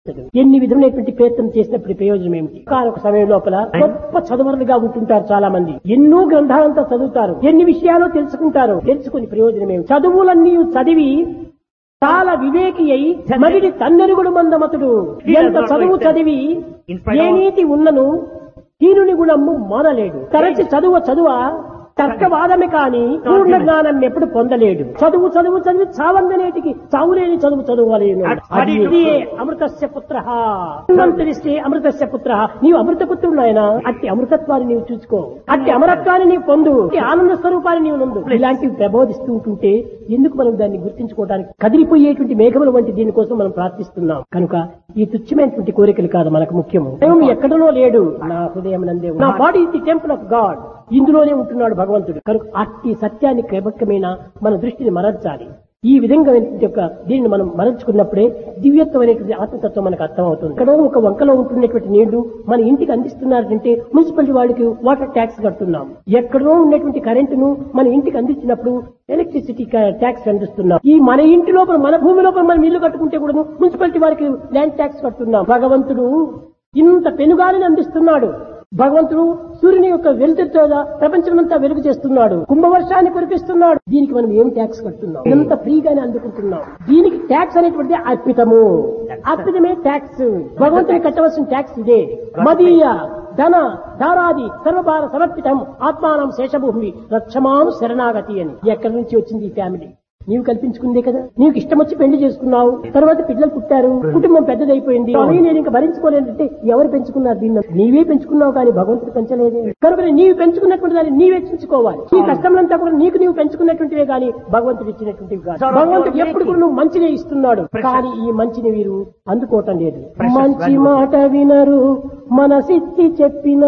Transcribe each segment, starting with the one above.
ఎన్ని విధమైనటువంటి ప్రయత్నం చేసినప్పుడు ప్రయోజనం ఏమిటి కానొక సమయం లోపల గొప్ప చదువరులుగా ఉంటుంటారు చాలా మంది ఎన్నో గ్రంథాలంతా చదువుతారు ఎన్ని విషయాలు తెలుసుకుంటారు తెలుసుకుని ప్రయోజనం ఏమిటి చదువులన్నీ చదివి చాలా వివేకి అయి మరిడి తన్నెరుగుడు మందమతుడు ఎంత చదువు చదివి ఏ నీతి ఉన్నను హీనుని గుణము మానలేడు తరచి చదువు చదువ తర్కవాదమే కాని పూర్ణ జ్ఞానం ఎప్పుడు పొందలేడు చదువు చదువు చదివి చావందనేటికి చావులేని చదువు చదువులేను అది ఇదియే అమృతస్య పుత్ర తెలిస్తే అమృతస్య పుత్ర నీవు అమృత పుత్రుడు ఆయన అట్టి అమృతత్వాన్ని నీవు చూసుకో అట్టి అమరత్వాన్ని నీవు పొందు అట్టి ఆనంద స్వరూపాన్ని నీవు నందు ఇలాంటివి ప్రబోధిస్తూ ఉంటుంటే ఎందుకు మనం దాన్ని గుర్తించుకోవడానికి కదిలిపోయేటువంటి మేఘముల వంటి దీనికోసం మనం ప్రార్థిస్తున్నాం కనుక ఈ తుచ్చమైనటువంటి కోరికలు కాదు మనకు ముఖ్యము దైవం ఎక్కడనో లేడు నా హృదయం నందే ఉంది. నా body is the temple of God ఇందులోనే ఉంటున్నాడు భగవంతుడు కనుక అట్టి సత్యాన్ని క్రమక్రమేణా మన దృష్టిని మరల్చాలి ఈ విధంగా యొక్క దీనిని మనం మరల్చుకున్నప్పుడే దివ్యత్వమైనటువంటి ఆత్మతత్వం మనకు అర్థమవుతుంది ఇక్కడ ఒక వంకలో ఉంటున్నటువంటి నీళ్లు మన ఇంటికి అందిస్తున్నారంటే మున్సిపాలిటీ వాళ్ళకి వాటర్ ట్యాక్స్ కడుతున్నాం ఎక్కడో ఉన్నటువంటి కరెంటును మన ఇంటికి అందించినప్పుడు ఎలక్ట్రిసిటీ ట్యాక్స్ అందిస్తున్నాం ఈ మన ఇంటి లోపల మన భూమి లోపల మనం ఇల్లు కట్టుకుంటే కూడా మున్సిపాలిటీ వారికి ల్యాండ్ ట్యాక్స్ కడుతున్నాం భగవంతుడు ఇంత పెనుగాలిని అందిస్తున్నాడు భగవంతుడు సూర్యుని యొక్క వెలుతురుతో ప్రపంచమంతా వెలుగు చేస్తున్నాడు కుంభవర్షాన్ని కురిపిస్తున్నాడు దీనికి మనం ఏం ట్యాక్స్ కడుతున్నాం ఇదంతా ఫ్రీగానే అందుకుంటున్నాం దీనికి ట్యాక్స్ అనేటువంటిది అర్పితము అర్పితమే ట్యాక్స్ భగవంతుని కట్టవలసిన ట్యాక్స్ ఇదే మదీయ ధన దారాది సర్వభార సమర్పితం ఆత్మానం శేషభూమి రక్షమాను శరణాగతి అని ఎక్కడి నుంచి వచ్చింది ఈ ఫ్యామిలీ నీవు కల్పించుకుందే కదా నీకు ఇష్టం వచ్చి పెళ్లి చేసుకున్నావు తర్వాత పిల్లలు పుట్టారు కుటుంబం పెద్దదైపోయింది అవి నేను ఇంకా భరించుకోలేదంటే ఎవరు పెంచుకున్నారు దీన్ని నీవే పెంచుకున్నావు కానీ భగవంతుడు పెంచలేదే కనుక నీవు పెంచుకున్నటువంటి దాన్ని నీవే చించుకోవాలి ఈ కష్టములంతా కూడా నీకు నీవు పెంచుకున్నటువంటివే కానీ భగవంతుడు ఇచ్చినటువంటివి కాదు భగవంతుడు ఎప్పుడు కూడా నువ్వు మంచినే ఇస్తున్నాడు కానీ ఈ మంచిని వీరు అందుకోవటం లేదు మంచి మాట వినరు మనసిచ్చి చెప్పినా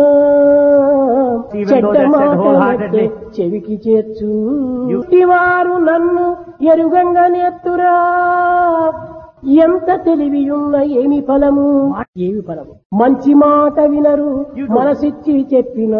చెడ్డ మాట వింటే చెవికి చేర్చు వారు నన్ను ఎరుగంగా నెత్తురా ఎంత తెలివియున్న ఏమి ఫలము ఏమి ఫలము మంచి మాట వినరు మనసిచ్చి చెప్పినా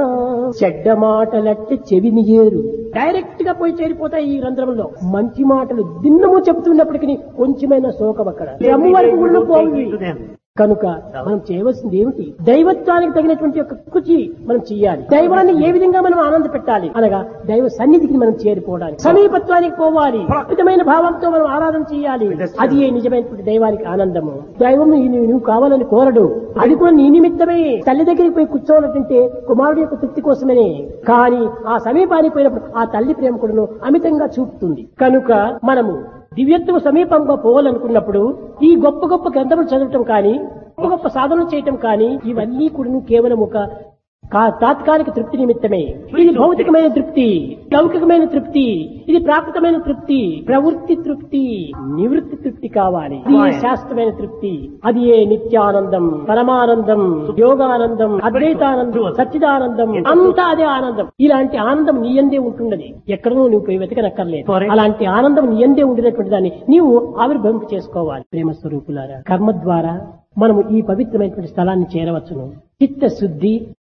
చెడ్డ మాటలట్టి చెవిని ఏరు డైరెక్ట్ గా పోయి చేరిపోతాయి ఈ రంధ్రంలో మంచి మాటలు దిన్నము చెబుతున్నప్పటికీ కొంచెమైనా శోకం అక్కడ రమ్ము వరకు కూడా పోయి కనుక మనం చేయవలసింది ఏమిటి దైవత్వానికి తగినటువంటి యొక్క కుచి మనం చెయ్యాలి దైవాన్ని ఏ విధంగా మనం ఆనంద పెట్టాలి అనగా దైవ సన్నిధికి మనం చేరిపోవడానికి సమీపత్వానికి పోవాలి అద్భుతమైన భావంతో మనం ఆరాధన చేయాలి అది ఏ నిజమైనటువంటి దైవానికి ఆనందము దైవం నీవు నువ్వు కావాలని కోరడు అది కూడా నీ నిమిత్తమే తల్లి దగ్గరికి పోయి కూర్చోవాలంటే కుమారుడు యొక్క తృప్తి కోసమనే కానీ ఆ సమీపానికి పోయినప్పుడు ఆ తల్లి ప్రేమ కూడాను అమితంగా చూపుతుంది కనుక మనము దివ్యత్వ సమీపంగా పోవాలనుకున్నప్పుడు ఈ గొప్ప గొప్ప గ్రంథములు చదవటం కానీ గొప్ప గొప్ప సాధనలు చేయటం కానీ ఇవన్నీ కూడా కేవలం ఒక కా- తాత్కాలిక తృప్తి నిమిత్తమే ఇది భౌతికమైన తృప్తి లౌకికమైన తృప్తి ఇది ప్రాకృతమైన తృప్తి ప్రవృత్తి తృప్తి నివృత్తి తృప్తి కావాలి ఇది ఏ శాస్త్రమైన తృప్తి అది ఏ నిత్యానందం పరమానందం యోగానందం అద్వైతానందం సచ్చిదానందం అంతా అదే ఆనందం ఇలాంటి ఆనందం నీ ఎందే ఉంటున్నది ఎక్కడనూ నువ్వు పోయి వెతకనక్కర్లేదు అలాంటి ఆనందం నీ ఎందే ఉండినటువంటి దాన్ని నీవు ఆవిర్భవింప చేసుకోవాలి ప్రేమ స్వరూపులారా కర్మ ద్వారా మనము ఈ పవిత్రమైనటువంటి స్థలాన్ని చేరవచ్చును చిత్తశుద్ధి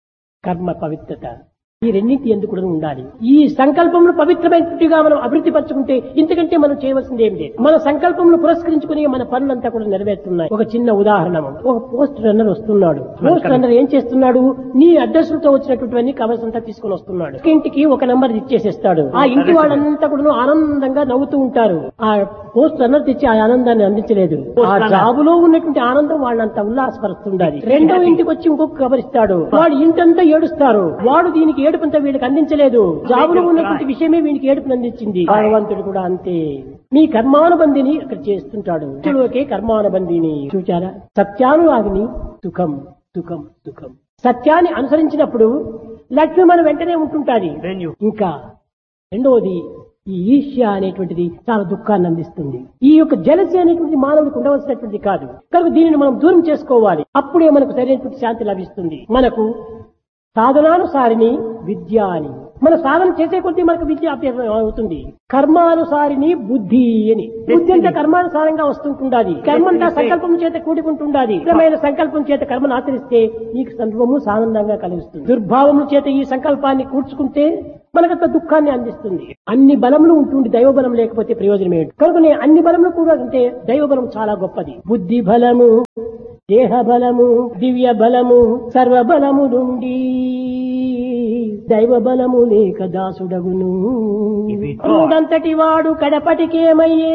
కర్మ పవిత్రత ఈ రెండింటి ఎందుకు కూడా ఉండాలి ఈ సంకల్పంలో పవిత్రమైనట్టుగా మనం అభివృద్ధి పరచుకుంటే ఇంతకంటే మనం చేయవలసింది ఏం లేదు మన సంకల్పంలో పురస్కరించుకుని మన పనులంతా కూడా నెరవేరుతున్నాయి ఒక చిన్న ఉదాహరణ ఒక పోస్ట్ రన్నర్ వస్తున్నాడు పోస్ట్ రన్నర్ ఏం చేస్తున్నాడు నీ అడ్రస్లతో వచ్చినటువంటి కవర్స్ అంతా తీసుకొని వస్తున్నాడు ఒక ఇంటికి ఒక నంబర్ ఇచ్చేసేస్తాడు ఆ ఇంటి వాళ్ళంతా కూడా ఆనందంగా నవ్వుతూ ఉంటారు ఆ పోస్ట్ రన్నర్ తెచ్చి ఆ ఆనందాన్ని అందించలేదు ఆ జాబులో ఉన్నటువంటి ఆనందం వాళ్ళంతా ఉల్లాసపరుస్తుండాలి రెండో ఇంటికి వచ్చి ఇంకొక కబర్ ఇస్తాడు వాడు ఇంటంతా ఏడుస్తారు వాడు దీనికి ఏడుపంతా వీళ్ళకి అందించలేదు జాబులో ఉన్నటువంటి విషయమే వీనికి ఏడుపుని అందించింది భగవంతుడు కూడా అంతే మీ కర్మానుబంధిని అక్కడ చేస్తుంటాడు ఒకే కర్మానుబంధిని చూచారా సత్యానురాగిని సుఖం సుఖం సుఖం సత్యాన్ని అనుసరించినప్పుడు లక్ష్మి మన వెంటనే ఉంటుంటాది Then you ఇంకా రెండవది ఈ ఈర్ష్య అనేటువంటిది చాలా దుఃఖాన్ని అందిస్తుంది ఈ యొక్క జలసి అనేటువంటి మానవుడికి ఉండవలసినటువంటి కాదు కనుక దీనిని మనం దూరం చేసుకోవాలి అప్పుడే మనకు సరైనటువంటి శాంతి లభిస్తుంది మనకు సాధనానుసారిని విద్య అని మన సాధన చేసే కొద్దీ మనకు విద్య అభ్యాసం అవుతుంది కర్మానుసారిని బుద్ధి అని బుద్ధి అంటే కర్మానుసారంగా వస్తుంటుండాలి కర్మంతా సంకల్పం చేత కూడుకుంటుండాలి ఇష్టమైన సంకల్పం చేత కర్మను ఆచరిస్తే నీకు సర్వము సానందంగా కలిగిస్తుంది దుర్భావము చేత ఈ సంకల్పాన్ని కూర్చుకుంటే మనకంత దుఃఖాన్ని అందిస్తుంది అన్ని బలములు ఉంటుంది దైవ బలం లేకపోతే ప్రయోజనం ఏంటి కనుక అన్ని బలములు కూడా అంటే దైవ బలం చాలా గొప్పది బుద్ధి బలము దేహ బలము దివ్య బలము సర్వ బలము నుండి దైవ బలము లేక దాసుడగును If it was- మూడంతటి వాడు కడపటికేమయ్యే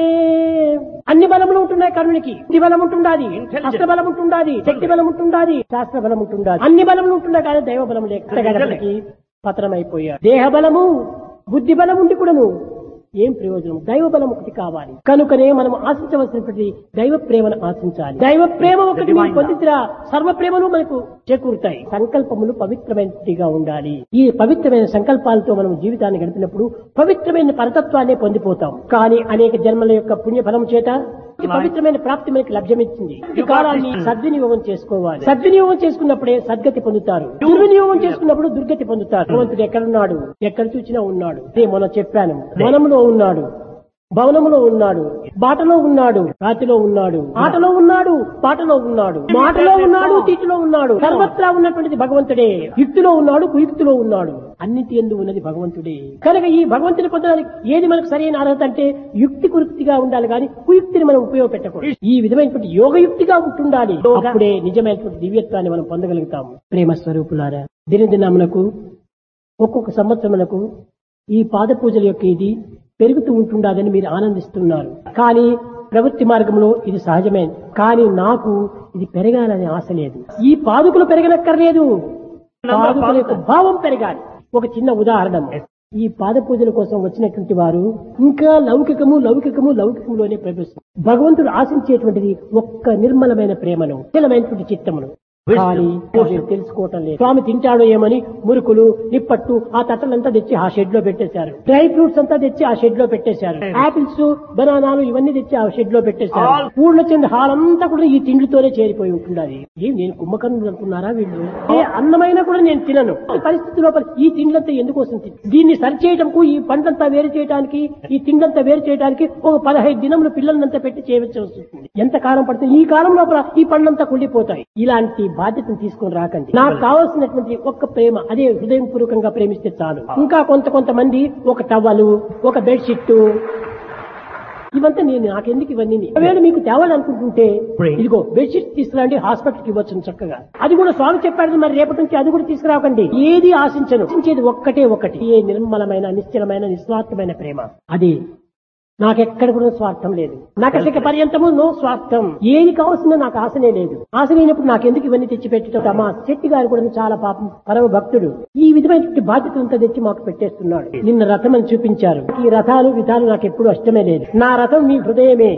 అన్ని బలములు ఉంటున్నాయి కర్ణునికి బుద్ధి బలం ఉంటుండాది Intelligence. అస్త్ర బలం ఉంటుండాది శక్తి బలం ఉంటుండాది శాస్త్ర బలం ఉంటుండాది అన్ని బలములు ఉంటున్నాయి కానీ దైవ బలం లేక గడపటికి పతనమైపోయాడు దేహ బలము బుద్ధి బలం ఉండి కూడాను ఏం ప్రయోజనం దైవ బలం ఒకటి కావాలి కనుకనే మనం ఆశించవలసినటువంటి దైవ ప్రేమను ఆశించాలి దైవ ప్రేమ ఒకటి divine మీరు పొందితిరా సర్వ ప్రేమలు మనకు చేకూరుతాయి సంకల్పములు పవిత్రమైనటిగా ఉండాలి ఈ పవిత్రమైన సంకల్పాలతో మనం జీవితాన్ని గడిపినప్పుడు పవిత్రమైన పరతత్వాన్ని పొందిపోతాం కానీ అనేక జన్మల యొక్క పుణ్యఫలం చేత ఈ పవిత్రమైన ప్రాప్తి మనకి లభ్యమిచ్చింది ఈ కాలాన్ని సద్వినియోగం చేసుకోవాలి సద్వినియోగం చేసుకున్నప్పుడే సద్గతి పొందుతారు దుర్వినియోగం చేసుకున్నప్పుడు దుర్గతి పొందుతారు భగవంతుడు ఎక్కడున్నాడు ఎక్కడ చూసినా ఉన్నాడు అదే మొన్న చెప్పాను వనంలో ఉన్నాడు భవనములో ఉన్నాడు బాటలో ఉన్నాడు రాతిలో ఉన్నాడు ఆటలో ఉన్నాడు పాటలో ఉన్నాడు మాటలో ఉన్నాడు తీటిలో ఉన్నాడు సర్వత్రా ఉన్నటువంటిది భగవంతుడే యుక్తిలో ఉన్నాడు కుయుక్తిలో ఉన్నాడు అన్నిటి ఎందు ఉన్నది భగవంతుడే కనుక ఈ భగవంతుని పొందడానికి ఏది మనకు సరైన అర్హత అంటే యుక్తి కుయుక్తిగా ఉండాలి కానీ కుయుక్తిని మనం ఉపయోగపెట్టకూడదు ఈ విధమైనటువంటి యోగయుక్తిగా ఉంటుండాలి అప్పుడే నిజమైనటువంటి దివ్యత్వాన్ని మనం పొందగలుగుతాము ప్రేమ స్వరూపులారా దినదినమునకు ఒక్కొక్క సంవత్సరములకు ఈ పాద పూజల యొక్క ఇది పెరుగుతూ ఉంటుండదని మీరు ఆనందిస్తున్నారు కానీ ప్రవృత్తి మార్గంలో ఇది సహజమే కానీ నాకు ఇది పెరగాలనే ఆశ లేదు ఈ పాదుకులు పెరగనక్కర్లేదు పాదుకుల యొక్క భావం పెరగాలి ఒక చిన్న ఉదాహరణ ఈ పాద పూజల కోసం వచ్చినటువంటి వారు ఇంకా లౌకికము లౌకికము లౌకికంలోనే ప్రవేశిస్తారు భగవంతుడు ఆశించేటువంటిది ఒక్క నిర్మలమైన ప్రేమను నిలమైనటువంటి చిత్తమును కానీ వీరు తెలుసుకోవటం లేదు స్వామి తింటాడో ఏమని మురుకులు నిప్పట్టు ఆ తట్టలంతా తెచ్చి ఆ షెడ్ లో పెట్టేశారు డ్రై ఫ్రూట్స్ అంతా తెచ్చి ఆ షెడ్ లో పెట్టేశారు ఆపిల్స్ బనానాలు ఇవన్నీ తెచ్చి ఆ షెడ్ లో పెట్టేశారు All- పూర్ణ చెంది హాల్ అంతా కూడా ఈ తిండితోనే చేరిపోయి ఉంటున్నది ఏం నేను కుంభకర్ణులు అనుకున్నారా వీళ్ళు ఏ అన్నమైనా కూడా నేను తినను ఈ పరిస్థితి లోపల ఈ తిండ్లంతా ఎందుకోసం తిన్- దీన్ని సరి చేయడంకు ఈ పంటంతా వేరు చేయడానికి ఈ తిండంతా వేరు చేయడానికి ఒక పదహైదు దినములు పిల్లలంతా పెట్టి చేయవలసి వస్తుంది ఎంత కాలం పడుతుంది ఈ కాలం లోపల ఈ పండ్లంతా కుళ్ళిపోతాయి ఇలాంటి బాధ్యతను తీసుకొని రాకండి నాకు కావాల్సినటువంటి ఒక్క ప్రేమ అదే హృదయం పూర్వకంగా ప్రేమిస్తే చాలు ఇంకా కొంత కొంతమంది ఒక టవలు ఒక బెడ్షీట్ ఇవంతా నేను నాకెందుకు ఇవన్నీ ఒకవేళ మీకు తేవాలనుకుంటుంటే Pray. ఇదిగో బెడ్షీట్ తీసుకురండి హాస్పిటల్కి ఇవ్వచ్చు చక్కగా అది కూడా స్వామి చెప్పాడు మరి రేపటి నుంచి అది కూడా తీసుకురాకండి ఏది ఆశించను ఆశించేది ఒక్కటే ఒకటి ఏ నిర్మలమైన నిశ్చలమైన నిస్వార్థమైన ప్రేమ అది నాకెక్కడ కూడా స్వార్థం లేదు నాకసిక పర్యంతము నో స్వార్థం ఏది కావాల్సిందో నాకు ఆశనే లేదు ఆశ లేనప్పుడు నాకెందుకు ఇవన్నీ తెచ్చి పెట్టడం మా శెట్టి గారు కూడా చాలా పాపం పరమ భక్తుడు ఈ విధమైనటువంటి బాధ్యతలంతా తెచ్చి మాకు పెట్టేస్తున్నాడు నిన్న రథం అని చూపించారు ఈ రథాలు విధాలు నాకు ఎప్పుడు అష్టమే లేదు నా రథం మీ హృదయమే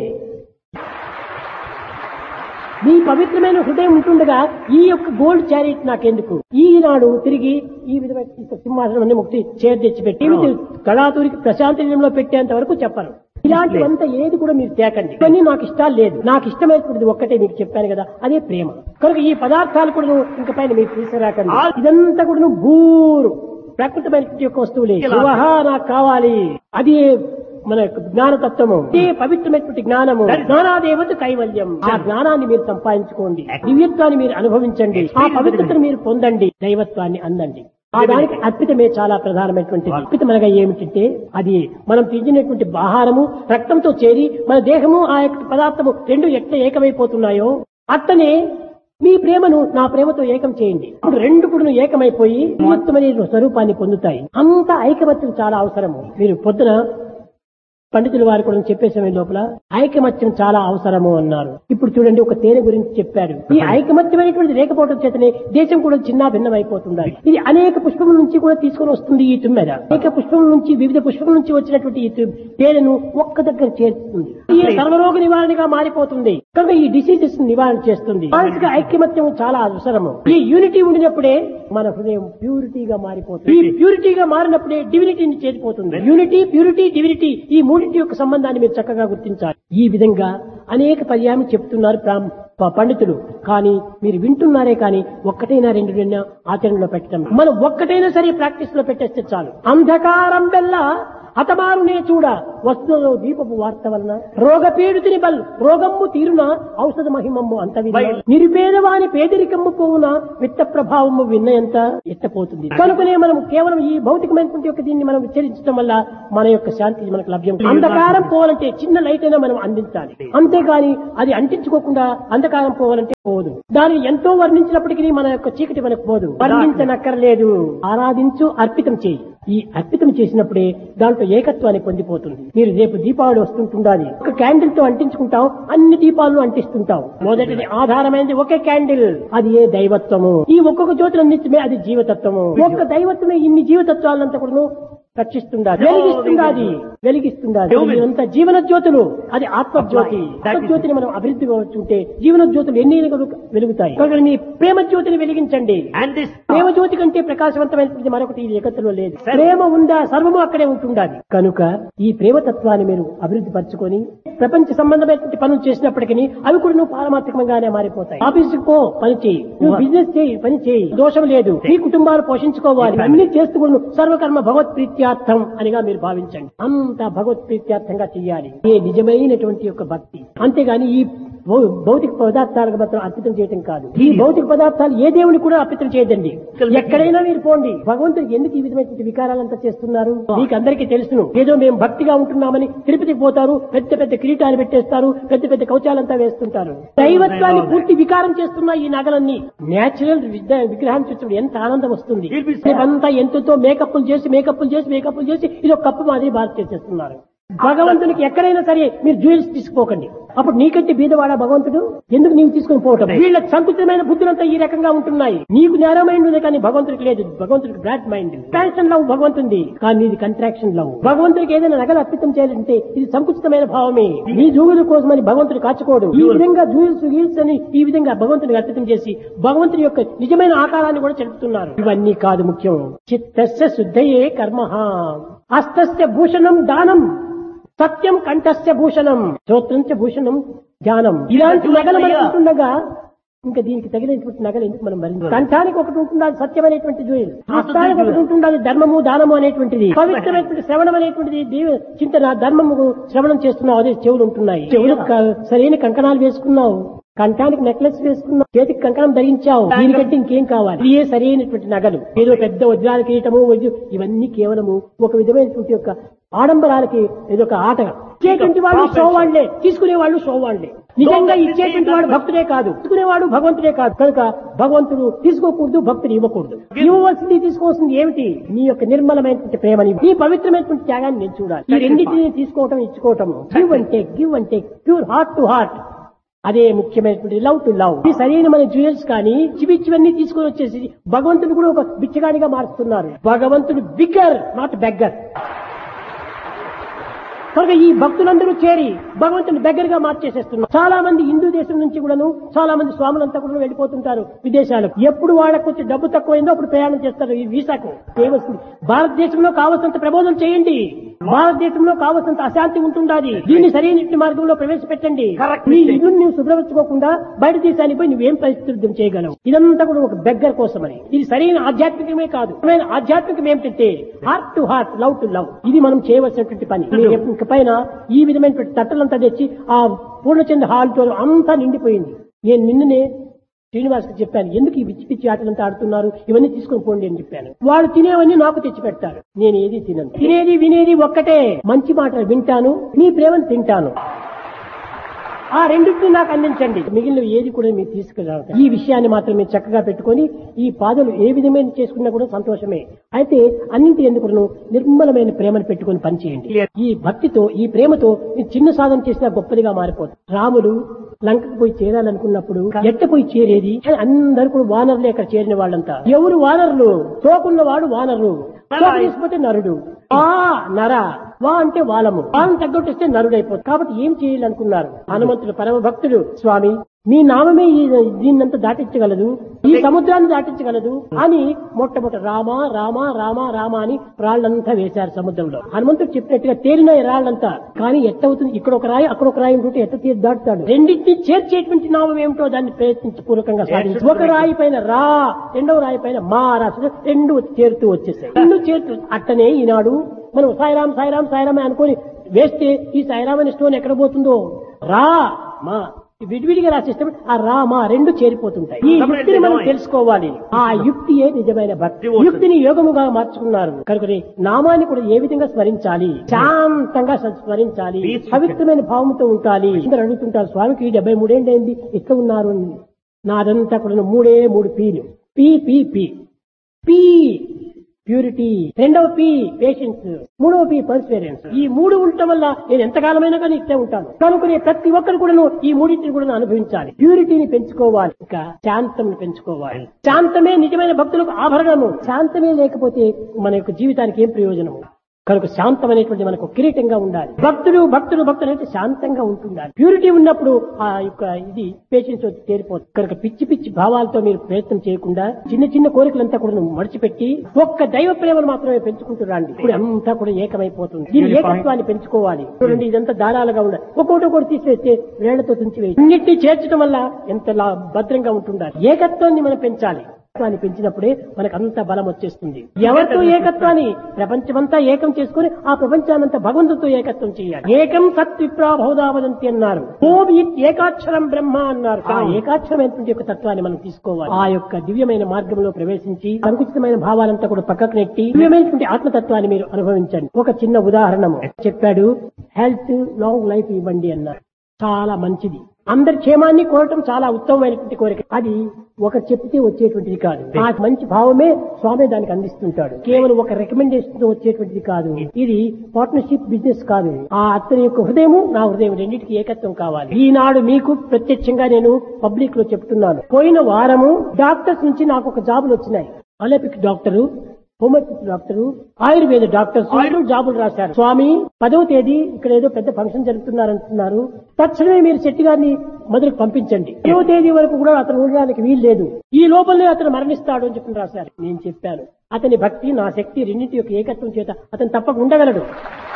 మీ పవిత్రమైన హృదయం ఉంటుండగా ఈ యొక్క గోల్డ్ చారిట్ నాకెందుకు ఈనాడు తిరిగి ఈ విధమైన సింహాసనం అన్ని ముక్తి చేరు తెచ్చిపెట్టి ఇవి కళాతూరికి ప్రశాంతంలో పెట్టేంత వరకు చెప్పరు ఇలాంటివంతా ఏది కూడా మీరు తేకండి ఇవన్నీ నాకు ఇష్టాలు లేదు నాకు ఇష్టమైనటువంటిది ఒక్కటే మీకు చెప్పాను కదా అదే ప్రేమ కనుక ఈ పదార్థాలు కూడా ఇంక పైన మీరు తీసుకురాకండి ఇదంతా కూడా భూరు ప్రకృతమైనటువంటి యొక్క వస్తువులే శివహ నాకు కావాలి అది మన యొక్క జ్ఞానతత్వము ఇదే పవిత్రమైనటువంటి జ్ఞానము జ్ఞానాదేవత కైవల్యం ఆ జ్ఞానాన్ని మీరు సంపాదించుకోండి దివ్యత్వాన్ని మీరు అనుభవించండి ఆ పవిత్రతను మీరు పొందండి దైవత్వాన్ని అందండి ఆ దానికి అర్పితమే చాలా ప్రధానమైనటువంటిది అర్పితం అనగా ఏమిటంటే అది మనం తిండినటువంటి ఆహారము రక్తంతో చేరి మన దేహము ఆ యొక్క పదార్థము రెండు ఎట్లా ఏకమైపోతున్నాయో అట్టనే మీ ప్రేమను నా ప్రేమతో ఏకం చేయండి ఇప్పుడు రెండు కూడా ఏకమైపోయి దివ్యత్వమనే స్వరూపాన్ని పొందుతాయి అంత ఐకమత్యం చాలా అవసరము మీరు పొద్దున పండితుల వారు కూడా చెప్పే సమయం లోపల ఐకమత్యం చాలా అవసరము అన్నారు ఇప్పుడు చూడండి ఒక తేనె గురించి చెప్పారు ఈ ఐకమత్యమైనటువంటి లేకపోవడం చేతనే దేశం కూడా చిన్న భిన్నం అయిపోతుంది ఇది అనేక పుష్పముల నుంచి కూడా తీసుకొని వస్తుంది ఈ తుమ్మెద అనేక పుష్పముల నుంచి వివిధ పుష్పముల నుంచి వచ్చినటువంటి ఈ తు- తేనెను ఒక్క దగ్గర చేరుతుంది ఈ సర్వరోగ నివారణగా మారిపోతుంది కనుక ఈ డిసీజెస్ నివారణ చేస్తుంది మానసిక ఐక్యమత్యం చాలా అవసరము ఈ యూనిటీ ఉండినప్పుడే మన హృదయం ప్యూరిటీగా మారిపోతుంది ఈ ప్యూరిటీగా మారినప్పుడే డివినిటీని చేరిపోతుంది యూనిటీ ప్యూరిటీ డివినిటీ ఈ మూడింటి యొక్క సంబంధాన్ని మీరు చక్కగా గుర్తించాలి ఈ విధంగా అనేక పర్యాయం చెప్తున్నారు ప్రాం- ప- పండితులు కానీ మీరు వింటున్నారే కానీ ఒక్కటైనా రెండు రెండు ఆచరణలో పెట్టడం మనం ఒక్కటైనా సరే ప్రాక్టీస్ లో పెట్టేస్తే చాలు అంధకారం వల్ల అతమారునే చూడ వస్తువులో దీపపు వార్త వలన రోగపీడితుని బల్ రోగమ్ము తీరున ఔషధ మహిమమ్ము అంత విన్న నిరుపేదవాని పేదరికమ్ము పోవున విత్త ప్రభావము విన్నయంత ఎత్తపోతుంది కనుకనే మనం కేవలం ఈ భౌతికమైనటువంటి యొక్క దీన్ని మనం విచ్చరించడం వల్ల మన యొక్క శాంతి మనకు లభ్యం కాదు. అంధకారం పోవాలంటే చిన్న లైట్ అయినా మనం అందించాలి అంతేగాని అది అంటించుకోకుండా అంధకారం పోవాలంటే పోదు దాన్ని ఎంతో వర్ణించినప్పటికీ మన యొక్క చీకటి మనకు పోదు వర్ణించనక్కర్లేదు ఆరాధించు అర్పితం చేయి ఈ అర్పితం చేసినప్పుడే దాంట్లో ఏకత్వాన్ని పొందిపోతుంది మీరు రేపు దీపావళి వస్తుంటుండాలి ఒక క్యాండిల్ తో అంటించుకుంటాం అన్ని దీపాలను అంటిస్తుంటాం మొదటిది ఆధారమైనది ఒకే క్యాండిల్ అది ఏ దైవత్వము ఈ ఒక్కొక్క జ్యోతులన్నింటిమే అది జీవతత్వము ఒక్క దైవత్వమే ఇన్ని జీవతత్వాలంతా కూడా రక్షిస్తుండాలి వెలిగిస్తుండాది వెలిగిస్తుండాలి ఇదంతా జీవన జ్యోతులు అది ఆత్మ జ్యోతి ఆత్మ జ్యోతిని మనం అభివృద్ధి ఉంటే జీవన జ్యోతులు ఎన్ని వెలుగు- వెలుగుతాయి కనుక మీ ప్రేమ జ్యోతిని వెలిగించండి And this ప్రేమ జ్యోతి కంటే ప్రకాశవంతమైనది మరొకటి ఈ జగత్తులో లేదు ప్రేమ ఉందా సర్వము అక్కడే ఉంటుండాలి కనుక ఈ ప్రేమ తత్వాన్ని మీరు అభివృద్ధి పరచుకొని ప్రపంచ సంబంధమైనటువంటి పనులు చేసినప్పటికీ అవి కూడా నువ్వు పారమాత్మకంగానే మారిపోతాయి ఆఫీసుకు పో పని చేయి నువ్వు బిజినెస్ చేయి పని చేయి దోషం లేదు నీ కుటుంబాలు పోషించుకోవాలి అన్ని చేస్తూ కూడా నువ్వు సర్వకర్మ భగవత్ ప్రీత్యార్థం అనిగా మీరు భావించండి అంతా భగవత్ ప్రీత్యార్థంగా చేయాలి ఏ నిజమైనటువంటి యొక్క భక్తి అంతేగాని ఈ భౌ- భౌతిక పదార్థాలకు మాత్రం అర్పితం చేయటం కాదు ఈ భౌతిక పదార్థాలు ఏ దేవుని కూడా అర్పితం చేయదండి ఎక్కడైనా మీరు పోండి భగవంతుడికి ఎందుకు ఈ విధమైనటువంటి వికారాలంతా చేస్తున్నారు మీకు అందరికీ తెలుసును ఏదో మేము భక్తిగా ఉంటున్నామని తిరుపతికి పోతారు పెద్ద పెద్ద కిరీటాలు పెట్టేస్తారు పెద్ద పెద్ద కవచాలంతా వేస్తుంటారు దైవత్వాన్ని పూర్తి వికారం చేస్తున్న ఈ నగలన్నీ నేచురల్ విగ్రహాన్ని చూసినప్పుడు ఎంత ఆనందం వస్తుంది అంతా ఎంతతో మేకప్లు చేసి మేకప్లు చేసి మేకప్లు చేసి ఇది ఒక కప్పు మాదిరి బాధ చేసేస్తున్నారు భగవంతునికి ఎక్కడైనా సరే మీరు జ్యువెల్స్ తీసుకోకండి అప్పుడు నీకంటే బీదవాడా భగవంతుడు ఎందుకు నీవు తీసుకుని పోవటం వీళ్ళ సంకుచితమైన బుద్ధులంతా ఈ రకంగా ఉంటున్నాయి నీకు నేర మైండ్ ఉంది కానీ భగవంతుడికి లేదు భగవంతుడికి బ్రాడ్ మైండ్ ఎక్స్పాన్షన్ లవ్ భగవంతుంది కానీ ఇది కంట్రాక్షన్ లవ్ భగవంతుడికి ఏదైనా నగలు అర్పితం చేయాలంటే ఇది సంకుచితమైన భావమే నీ జూగుల కోసమని భగవంతుడు కాచుకోడు ఈ విధంగా జూయిల్స్ గీల్స్ అని ఈ విధంగా భగవంతుడికి అర్పితం చేసి భగవంతుడి యొక్క నిజమైన ఆకారాన్ని కూడా చెప్తున్నారు ఇవన్నీ కాదు ముఖ్యం చిత్తస్య శుద్ధయే కర్మ అస్తస్య భూషణం దానం సత్యం కంఠస్య భూషణం శ్రోత్రంచ భూషణం ధ్యానం ఇలాంటి నగలు మనకు ఉంటుండగా ఇంకా దీనికి తగినటువంటి నగలు ఎందుకు మనం భరించాలి కంఠానికి ఒకటి ఉంటుంది అది సత్యం అనేటువంటి జూయిల్ హస్తానికి ఒకటి ఉంటుంది అది ధర్మము దానము అనేటువంటిది పవిత్రమైనటువంటి శ్రవణం అనేటువంటిది దేవ చింతన ధర్మము శ్రవణం చేస్తున్నావు అదే చెవులు ఉంటున్నాయి చెవులు క- సరైన కంకణాలు వేసుకున్నావు కంఠానికి నెక్లెస్ వేసుకున్నావు చేతికి కంకణం ధరించావు దీనికంటే ఇంకేం కావాలి ఇదే సరైనటువంటి నగలు ఏదో పెద్ద వజ్రాల కిరీటము వజ్ర- ఇవన్నీ కేవలము ఒక విధమైనటువంటి యొక్క ఆడంబరాలకి ఏదొక ఆట ఇచ్చేటువంటి వాళ్ళు షో వాళ్లే తీసుకునే వాళ్ళు షో వాళ్లే నిజంగా ఇచ్చేటువంటి వాడు భక్తుడే కాదు తీసుకునేవాడు భగవంతుడే కాదు కనుక భగవంతుడు తీసుకోకూడదు భక్తుడు ఇవ్వకూడదు ఇవ్వవలసింది తీసుకోవాల్సింది ఏమిటి నీ యొక్క నిర్మలమైనటువంటి ప్రేమని నీ పవిత్రమైనటువంటి త్యాగాన్ని నేను చూడాలి ఈ రెండింటిని తీసుకోవటం ఇచ్చుకోవటం give and take give and take pure heart to heart అదే ముఖ్యమైనటువంటి లవ్ టు లవ్ ఈ సరైన మన జ్యువెల్స్ కానీ చివిచ్చివన్నీ తీసుకొని వచ్చేసి భగవంతుడు కూడా ఒక బిచ్చగాడిగా మారుస్తున్నారు భగవంతుడు బిగ్గర్ నాట్ బెగ్గర్ కనుక ఈ భక్తులందరూ చేరి భగవంతుని దగ్గరగా మార్చేసేస్తున్నారు చాలా మంది హిందూ దేశం నుంచి కూడాను చాలా మంది స్వాములంతా కూడా వెళ్ళిపోతుంటారు విదేశాలకు ఎప్పుడు వాళ్ళకు కొంచెం డబ్బు తక్కువైందో అప్పుడు ప్రయాణం చేస్తారు ఈ వీసాకు ఏమొస్తుంది భారతదేశంలో కావలసినంత ప్రబోధం చేయండి భారతదేశంలో కావలసినంత అశాంతి ఉంటుండాలి దీన్ని సరైన మార్గంలో ప్రవేశపెట్టండి నీ ఇల్లు నువ్వు శుభ్రపరచుకోకుండా బయట దేశానికి పోయి నువ్వేం పరిస్థితులు చేయగలవు ఇదంతా కూడా ఒక బెగ్గర్ కోసమని ఇది సరైన ఆధ్యాత్మికమే కాదు సరైన ఆధ్యాత్మికం ఏమిటంటే heart to heart love to love ఇది మనం చేయవలసినటువంటి పని నేను ఇక పైన ఈ విధమైనటువంటి తట్టలంతా తెచ్చి ఆ పూర్ణచంద్ర హాల్ తో అంతా నిండిపోయింది నేను నిన్ననే శ్రీనివాస్ చెప్పాను ఎందుకు ఈ పిచ్చి పిచ్చి ఆటలంతా ఆడుతున్నారు ఇవన్నీ తీసుకొని పోండి అని చెప్పాను వాళ్ళు తినేవన్నీ నాకు తెచ్చి పెడతారు నేను ఏది తినను తినేది వినేది ఒక్కటే మంచి మాటలు వింటాను మీ ప్రేమను తింటాను ఆ రెండింటిని నాకు అందించండి మిగిలిన ఏది కూడా మీరు తీసుకురావద్దు ఈ విషయాన్ని మాత్రం మీరు చక్కగా పెట్టుకొని ఈ పాదలు ఏ విధమైన చేసుకున్నా కూడా సంతోషమే అయితే అన్నింటి ఎందుకు నిర్మలమైన ప్రేమను పెట్టుకొని పనిచేయండి ఈ భక్తితో ఈ ప్రేమతో మీరు చిన్న సాధన చేసినా గొప్పదిగా మారిపోతుంది రాముడు లంకకు పోయి చేరాలనుకున్నప్పుడు ఎట్ట పోయి చేరేది అని అందరూ కూడా వానరులే అక్కడ చేరిన వాళ్ళంతా ఎవరు వానరులు తోకున్నవాడు వానరు తోక తీసుకుపోతే నరుడు ఆ నర వా అంటే వాలము వాళ్ళని తగ్గొట్టిస్తే నరుడు అయిపోతుంది కాబట్టి ఏం చేయాలనుకున్నారు హనుమంతుడు పరమ భక్తుడు స్వామి మీ నామమే ఈ దీన్నంతా దాటించగలదు ఈ సముద్రాన్ని దాటించగలదు అని మొట్టమొదట రామ రామ రామ రామ అని రాళ్లంతా వేశారు సముద్రంలో హనుమంతుడు చెప్పినట్టుగా తేలినాయి రాళ్లంతా కానీ ఎట్టవుతుంది ఇక్కడ ఒక రాయి అక్కడ ఒక రాయి ఉంటుంటే ఎట్ట తీరు దాటుతాడు రెండింటిని చేర్చేటువంటి నామం ఏమిటో దాన్ని ప్రయత్నించి పూర్వకంగా సాధించి ఒక రాయి పైన రా రెండవ రాయి పైన మా రాసు రెండు చేరుతూ వచ్చేసాయి రెండు చేరుతూ అట్టనే ఈనాడు మనం సాయిరామ్ సాయిరామ్ సాయిరామ్ అని అనుకొని వేస్తే ఈ సాయిరామ్ అనే స్టోన్ ఎక్కడ పోతుందో రా మా విడివిడిగా రాసేస్తే ఆ రా మా రెండు చేరిపోతుంటాయి ఈ యుక్తిని మనం తెలుసుకోవాలి ఆ యుక్తియే నిజమైన భక్తి యుక్తిని యోగముగా మార్చుకున్నారు కనుక నామాన్ని కూడా ఏ విధంగా స్మరించాలి శాంతంగా స్మరించాలి పవిత్రమైన భావంతో ఉండాలి అందరూ అడుగుతుంటారు స్వామికి డెబ్బై మూడేళ్ళైంది ఎట్లా ఉన్నారు అని నాదంతా కూడా మూడే మూడు పీలు P P P P purity రెండవ పి పేషెన్స్ మూడవ పి పర్స్పీరియన్స్ ఈ మూడు ఉండటం వల్ల నేను ఎంతకాలమైనా కానీ ఇట్లే ఉంటాను కనుకునే ప్రతి ఒక్కరు కూడా ఈ మూడింటిని కూడా అనుభవించాలి ప్యూరిటీని పెంచుకోవాలి ఇంకా శాంతం పెంచుకోవాలి శాంతమే నిజమైన భక్తులకు ఆభరణము శాంతమే లేకపోతే మన యొక్క జీవితానికి ఏం ప్రయోజనము కనుక శాంతం అనేటువంటి మనకు కిరీటంగా ఉండాలి భక్తుడు భక్తుడు భక్తుడు అయితే శాంతంగా ఉంటుండాలి ప్యూరిటీ ఉన్నప్పుడు ఆ యొక్క ఇది పేషెన్స్ వచ్చి చేరిపోతుంది కనుక పిచ్చి పిచ్చి భావాలతో మీరు ప్రయత్నం చేయకుండా చిన్న చిన్న కోరికలంతా కూడా మడిచిపెట్టి ఒక్క దైవ ప్రేమను మాత్రమే పెంచుకుంటూ రండి ఇప్పుడు అంతా కూడా ఏకమైపోతుంది దీని ఏకత్వాన్ని పెంచుకోవాలి చూడండి ఇదంతా దారాలుగా ఉండాలి ఒక్కొక్కటి ఒకటి తీసివేస్తే వేళ్లతో తుంచివేసి అన్నింటినీ చేర్చడం వల్ల ఎంత లా- భద్రంగా ఉంటుండాలి ఏకత్వాన్ని మనం పెంచాలి ఏకత్వాన్ని పెంచినప్పుడే మనకు అంత బలం వచ్చేస్తుంది ఎవరితో ఏకత్వాన్ని ప్రపంచమంతా ఏకం చేసుకుని ఆ ప్రపంచానంతా భగవంతుతో ఏకత్వం చేయాలి ఏకం సత్ విప్రాభౌదావదంతి అన్నారు ఓం ఇత్ ఏకాక్షరం బ్రహ్మ అన్నారు ఆ ఏకాక్షరమైనటువంటి యొక్క తత్వాన్ని మనం తీసుకోవాలి ఆ యొక్క దివ్యమైన మార్గంలో ప్రవేశించి సంకుచితమైన భావాలంతా కూడా పక్కకు నెట్టి దివ్యమైనటువంటి ఆత్మతత్వాన్ని మీరు అనుభవించండి ఒక చిన్న ఉదాహరణము చెప్పాడు హెల్త్ లాంగ్ లైఫ్ ఇవ్వండి అన్నారు చాలా మంచిది అందరి క్షేమాన్ని కోరటం చాలా ఉత్తమమైనటువంటి కోరిక అది ఒక చెప్తే వచ్చేటువంటిది కాదు ఆ మంచి భావమే స్వామి దానికి అందిస్తుంటాడు కేవలం ఒక రికమెండేషన్ తో వచ్చేటువంటిది కాదు ఇది పార్ట్నర్షిప్ బిజినెస్ కాదు ఆ అతని యొక్క హృదయము నా హృదయం రెండింటికి ఏకత్వం కావాలి ఈనాడు మీకు ప్రత్యక్షంగా నేను పబ్లిక్ లో చెప్తున్నాను పోయిన వారము డాక్టర్స్ నుంచి నాకు ఒక జాబులు వచ్చినాయి allopathic doctor homeopathy doctor Ayurveda doctors అందరూ జాబులు రాశారు స్వామి పదవ తేదీ ఇక్కడ ఏదో పెద్ద ఫంక్షన్ జరుపుతున్నారంటున్నారు తక్షణమే మీరు శెట్టి గారిని మొదలుకు పంపించండి పదవ తేదీ వరకు కూడా అతను ఉండడానికి వీలు లేదు ఈ లోపలనే అతను మరణిస్తాడు అని చెప్పి రాశారు నేను చెప్పాను అతని భక్తి నా శక్తి రెండింటి యొక్క ఏకత్వం చేత అతను తప్పక ఉండగలడు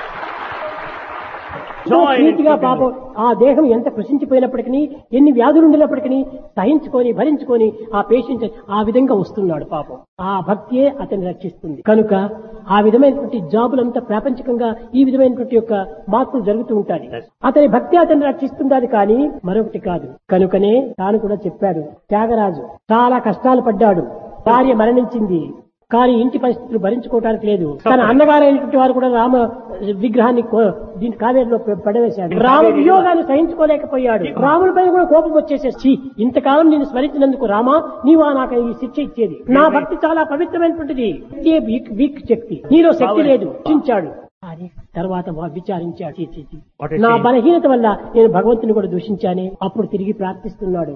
Joy in నీతిగా keeping పాపం ఆ దేహం ఎంత కృషించిపోయినప్పటికీ ఎన్ని వ్యాధులు ఉండినప్పటికీ సహించుకొని భరించుకొని ఆ పేషెంట్ ఆ విధంగా వస్తున్నాడు పాపం ఆ భక్తియే అతన్ని రక్షిస్తుంది కనుక ఆ విధమైనటువంటి జాబులంతా ప్రాపంచికంగా ఈ విధమైనటువంటి యొక్క మార్పులు జరుగుతూ ఉంటాయి అతని భక్తి అతన్ని రక్షిస్తుందని కానీ మరొకటి కాదు కనుకనే తాను కూడా చెప్పాడు త్యాగరాజు చాలా కష్టాలు పడ్డాడు భార్య మరణించింది కానీ ఇంటి పరిస్థితులు భరించుకోవడానికి లేదు తన అన్నగారైనటువంటి వారు కూడా రామ విగ్రహాన్ని కో- దీని కావేరిలో పె- పడవేశాడు రామ వియోగాన్ని సహించుకోలేకపోయాడు రాముడి పైన కూడా కోపం వచ్చేసేసి ఇంతకాలం నేను స్మరించినందుకు రామా నీవా నాకు ఈ శిక్ష ఇచ్చేది నా భక్తి చాలా పవిత్రమైనటువంటిది ఇదే వీక్ వీక్ శక్తి నీలో శక్తి లేదు చించాడు అని తర్వాత వా- విచారించాడు చీ, చీ, చీ. What a నా shame. బలహీనత వల్ల నేను భగవంతుని కూడా దూషించానే అప్పుడు తిరిగి ప్రార్థిస్తున్నాడు